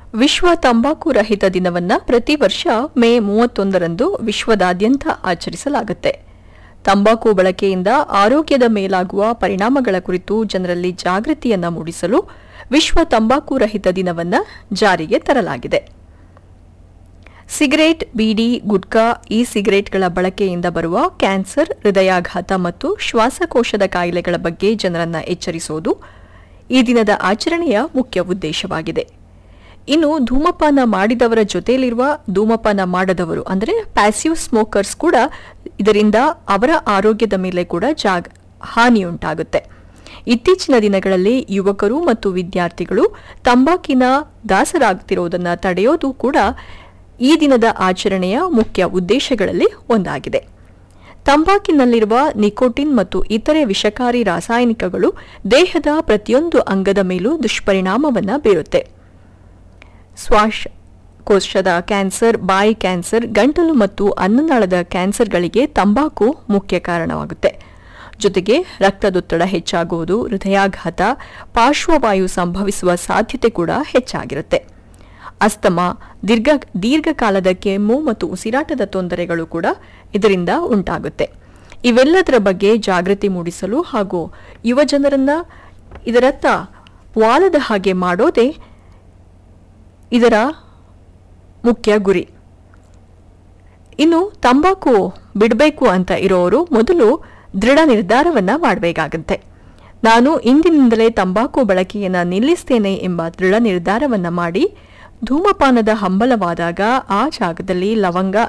ವಿಶ್ವ ತಂಬಾಕು ರಹಿತ ದಿನವನ್ನ ಪ್ರತಿ ವರ್ಷ ಮೇ ಮೂವತ್ತೊಂದರಂದು ವಿಶ್ವದಾದ್ಯಂತ ಆಚರಿಸಲಾಗುತ್ತೆ ತಂಬಾಕು ಬಳಕೆಯಿಂದ ಆರೋಗ್ಯದ ಮೇಲಾಗುವ ಪರಿಣಾಮಗಳ ಕುರಿತು ಜನರಲ್ಲಿ ಜಾಗೃತಿಯನ್ನ ಮೂಡಿಸಲು ವಿಶ್ವ ತಂಬಾಕು ರಹಿತ ದಿನವನ್ನ ಜಾರಿಗೆ ತರಲಾಗಿದೆ ಸಿಗರೇಟ್ ಬೀಡಿ ಗುಟ್ಕಾ ಇ ಸಿಗರೇಟ್ಗಳ ಬಳಕೆಯಿಂದ ಬರುವ ಕ್ಯಾನ್ಸರ್ ಹೃದಯಾಘಾತ ಮತ್ತು ಶ್ವಾಸಕೋಶದ ಕಾಯಿಲೆಗಳ ಬಗ್ಗೆ ಜನರನ್ನ ಎಚ್ಚರಿಸುವುದು ಈ ದಿನದ ಆಚರಣೆಯ ಮುಖ್ಯ ಉದ್ದೇಶವಾಗಿದೆ ಇನ್ನು ಧೂಮಪಾನ ಮಾಡಿದವರ ಜೊತೆಯಲ್ಲಿರುವ ಧೂಮಪಾನ ಮಾಡದವರು ಅಂದರೆ ಪ್ಯಾಸಿವ್ ಸ್ಮೋಕರ್ಸ್ ಕೂಡ ಇದರಿಂದ ಅವರ ಆರೋಗ್ಯದ ಮೇಲೆ ಕೂಡ ಜಾಗ್ ಹಾನಿಯುಂಟಾಗುತ್ತೆ ಇತ್ತೀಚಿನ ದಿನಗಳಲ್ಲಿ ಯುವಕರು ಮತ್ತು ವಿದ್ಯಾರ್ಥಿಗಳು ತಂಬಾಕಿನ ದಾಸರಾಗುತ್ತಿರುವುದನ್ನು ತಡೆಯೋದು ಕೂಡ ಈ ದಿನದ ಆಚರಣೆಯ ಮುಖ್ಯ ಉದ್ದೇಶಗಳಲ್ಲಿ ಒಂದಾಗಿದೆ ತಂಬಾಕಿನಲ್ಲಿರುವ ನಿಕೋಟಿನ್ ಮತ್ತು ಇತರೆ ವಿಷಕಾರಿ ರಾಸಾಯನಿಕಗಳು ದೇಹದ ಪ್ರತಿಯೊಂದು ಅಂಗದ ಮೇಲೂ ದುಷ್ಪರಿಣಾಮವನ್ನು ಬೀರುತ್ತೆ ಶ್ವಾಸಕೋಶದ ಕ್ಯಾನ್ಸರ್ ಬಾಯಿ ಕ್ಯಾನ್ಸರ್ ಗಂಟಲು ಮತ್ತು ಅನ್ನನಾಳದ ಕ್ಯಾನ್ಸರ್ಗಳಿಗೆ ತಂಬಾಕು ಮುಖ್ಯ ಕಾರಣವಾಗುತ್ತೆ ಜೊತೆಗೆ ರಕ್ತದೊತ್ತಡ ಹೆಚ್ಚಾಗುವುದು ಹೃದಯಾಘಾತ ಪಾರ್ಶ್ವವಾಯು ಸಂಭವಿಸುವ ಸಾಧ್ಯತೆ ಕೂಡ ಹೆಚ್ಚಾಗಿರುತ್ತೆ ಅಸ್ತಮ ದೀರ್ಘ ದೀರ್ಘಕಾಲದ ಕೆಮ್ಮು ಮತ್ತು ಉಸಿರಾಟದ ತೊಂದರೆಗಳು ಕೂಡ ಇದರಿಂದ ಉಂಟಾಗುತ್ತೆ ಇವೆಲ್ಲದರ ಬಗ್ಗೆ ಜಾಗೃತಿ ಮೂಡಿಸಲು ಹಾಗೂ ಯುವಜನರನ್ನ ಇದರತ್ತ ವಾಲದ ಹಾಗೆ ಮಾಡೋದೇ ಇದರ ಮುಖ್ಯ ಗುರಿ ಇನ್ನು ತಂಬಾಕು ಬಿಡಬೇಕು ಅಂತ ಇರೋರು ಮೊದಲು ದೃಢ ನಿರ್ಧಾರವನ್ನ ಮಾಡಬೇಕಾಗತ್ತೆ ನಾನು ಇಂದಿನಿಂದಲೇ ತಂಬಾಕು ಬಳಕೆಯನ್ನು ನಿಲ್ಲಿಸ್ತೇನೆ ಎಂಬ ದೃಢ ನಿರ್ಧಾರವನ್ನ ಮಾಡಿ ಧೂಮಪಾನದ ಹಂಬಲವಾದಾಗ ಆ ಜಾಗದಲ್ಲಿ ಲವಂಗ